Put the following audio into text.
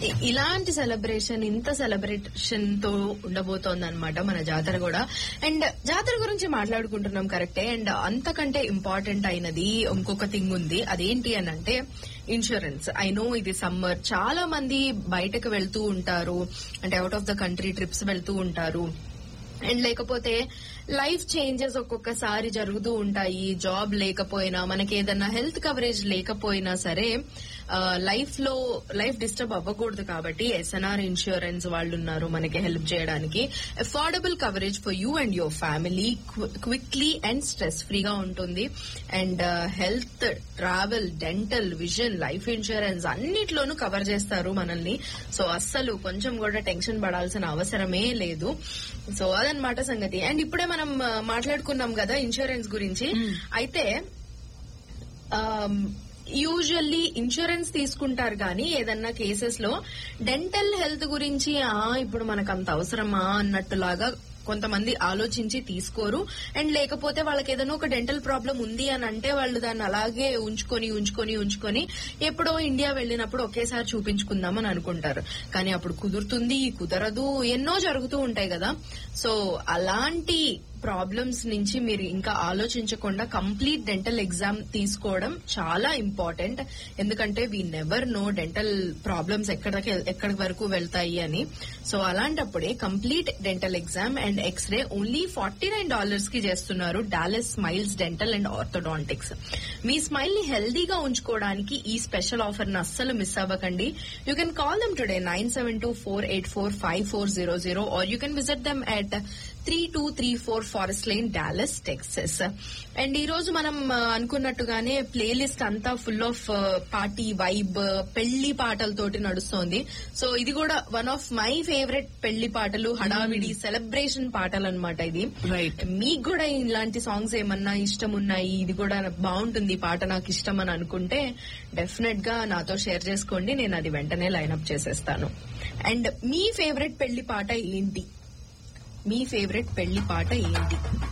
ఇ- ఇలాంటి సెలబ్రేషన్ ఇంత సెలబ్రేషన్ తో ఉండబోతోంది అనమాట మన జాతర కూడా అండ్ జాతర గురించి మాట్లాడుకుంటున్నాం కరెక్టే అండ్ అంతకంటే ఇంపార్టెంట్ అయినది ఇంకొక థింగ్ ఉంది అదేంటి అని అంటే ఇన్సూరెన్స్ ఐ నో ఇది సమ్మర్ చాలా మంది బయటకు వెళ్తూ ఉంటారు అంటే out of the country trips వెళ్తూ ఉంటారు అండ్ లేకపోతే లైఫ్ చేంజెస్ ఒక్కొక్కసారి జరుగుతూ ఉంటాయి జాబ్ లేకపోయినా మనకి ఏదన్నా హెల్త్ కవరేజ్ లేకపోయినా సరే లైఫ్ లో లైఫ్ డిస్టర్బ్ అవ్వకూడదు కాబట్టి ఎస్ఎన్ఆర్ ఇన్సూరెన్స్ వాళ్ళు ఉన్నారు మనకి హెల్ప్ చేయడానికి affordable coverage for you and your family quickly and stress ఫ్రీగా ఉంటుంది and health travel dental vision life insurance అన్నిట్లోనూ కవర్ చేస్తారు మనల్ని సో అస్సలు కొంచెం కూడా టెన్షన్ పడాల్సిన అవసరమే లేదు సో అదనమాట సంగతి అండ్ ఇప్పుడే మనం ఆ, మాట్లాడుకున్నాం కదా ఇన్సూరెన్స్ గురించి అయితే యూజువల్లీ ఇన్సూరెన్స్ తీసుకుంటారు కానీ ఏదన్నా కేసెస్ లో డెంటల్ హెల్త్ గురించి ఆ ఇప్పుడు మనకు అంత అవసరమా అన్నట్టులాగా కొంతమంది ఆలోచించి తీసుకోరు అండ్ లేకపోతే వాళ్ళకి ఏదైనా ఒక డెంటల్ ప్రాబ్లం ఉంది అని అంటే వాళ్ళు దాన్ని అలాగే ఉంచుకొని ఉంచుకొని ఉంచుకొని ఎప్పుడో ఇండియా వెళ్ళినప్పుడు ఒకేసారి చూపించుకుందాం అని అనుకుంటారు కానీ అప్పుడు కుదురుతుంది కుదరదు ఎన్నో జరుగుతూ ఉంటాయి కదా సో అలాంటి ప్రాబ్లమ్స్ నుంచి మీరు ఇంకా ఆలోచించకుండా కంప్లీట్ డెంటల్ ఎగ్జామ్ తీసుకోవడం చాలా ఇంపార్టెంట్ ఎందుకంటే we never know dental problems ఎక్కడికి ఎక్కడి వరకు వెళ్తాయి అని సో అలాంటప్పుడే complete dental exam and x-ray only forty nine dollars కి చేస్తున్నారు Dallas smiles dental and orthodontics మీ స్మైల్ ని హెల్దీగా ఉంచుకోవడానికి ఈ స్పెషల్ ఆఫర్ ని అస్సలు మిస్ అవ్వకండి you can call them today nine seven two four eight four five four zero zero or you can visit them at three two three four Forest Lane Dallas Texas and ఈ రోజు మనం ఆ, అనుకున్నట్టుగానే playlist అంతా full of party vibe పెళ్లి పాటలతోటి నడుస్తోంది so ఇది కూడా వన్ ఆఫ్ మై ఫేవరెట్ పెళ్లి పాటలు హడావిడి సెలబ్రేషన్ పాటలు అనమాట ఇది Right. మీకు కూడా ఇలాంటి సాంగ్స్ ఏమన్నా ఇష్టం ఉన్నాయి ఇది కూడా బాగుంటుంది ఈ పాట నాకు ఇష్టం అని అనుకుంటే డెఫినెట్ గా నాతో షేర్ చేసుకోండి నేను అది వెంటనే లైన్అప్ చేసేస్తాను అండ్ మీ ఫేవరెట్ పెళ్లి పాట ఏంటి మీ ఫేవరెట్ పెళ్లి పాట ఏంటి